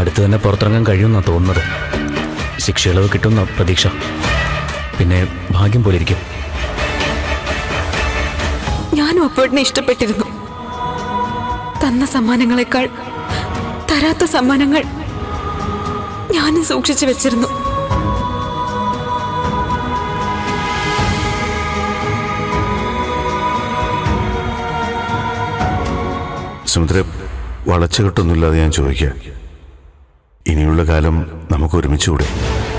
അടുത്ത് തന്നെ പുറത്തിറങ്ങാൻ കഴിയുമെന്നാ തോന്നുന്നത് ശിക്ഷയിളവ് കിട്ടുന്ന പ്രതീക്ഷ പിന്നെ ഭാഗ്യം പോലെ ഇരിക്കും ഞാനും അപ്പേട്ടനെ ഇഷ്ടപ്പെട്ടിരുന്നു തന്ന സമ്മാനങ്ങളെക്കാൾ തരാത്ത സമ്മാനങ്ങൾ ഞാനും സൂക്ഷിച്ചു വെച്ചിരുന്നു സുമിത്ര വളച്ചുകെട്ടൊന്നുമില്ലാതെ ഞാൻ ചോദിക്കാം ഇനിയുള്ള കാലം നമുക്ക് ഒരുമിച്ചുകൂടെ